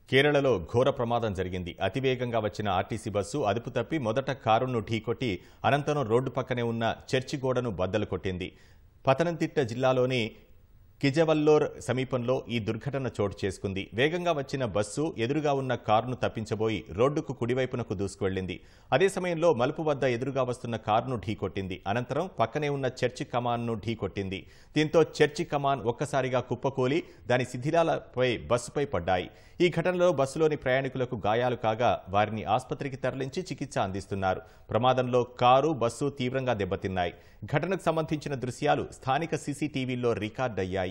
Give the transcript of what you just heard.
కేరళలో ఘోర ప్రమాదం జరిగింది అతివేగంగా వచ్చిన ఆర్టీసీ బస్సు అదుపు తప్పి మొదట కారును ఢీకొట్టి అనంతరం రోడ్డు పక్కనే ఉన్న చర్చి గోడను బద్దలు కొట్టింది పతనంతిట్ట జిల్లాలోని కిజవల్లోర్ సమీపంలో ఈ దుర్ఘటన చోటు చేసుకుంది వేగంగా వచ్చిన బస్సు ఎదురుగా ఉన్న కారును తప్పించబోయి రోడ్డుకు కుడివైపునకు దూసుకువెళ్లింది అదే సమయంలో మలుపు వద్ద ఎదురుగా వస్తున్న కారును ఢీకొట్టింది అనంతరం పక్కనే ఉన్న చర్చి కమాన్ను ఢీకొట్టింది దీంతో చర్చి కమాన్ ఒక్కసారిగా కుప్పకూలి దాని శిథిలాలపై బస్సుపై పడ్డాయి ఈ ఘటనలో బస్సులోని ప్రయాణికులకు గాయాలు కాగా వారిని ఆసుపత్రికి తరలించి చికిత్స అందిస్తున్నారు ప్రమాదంలో కారు బస్సు తీవ్రంగా దెబ్బతిన్నాయి ఘటనకు సంబంధించిన దృశ్యాలు స్థానిక సీసీటీవీలో రికార్డయ్యాయి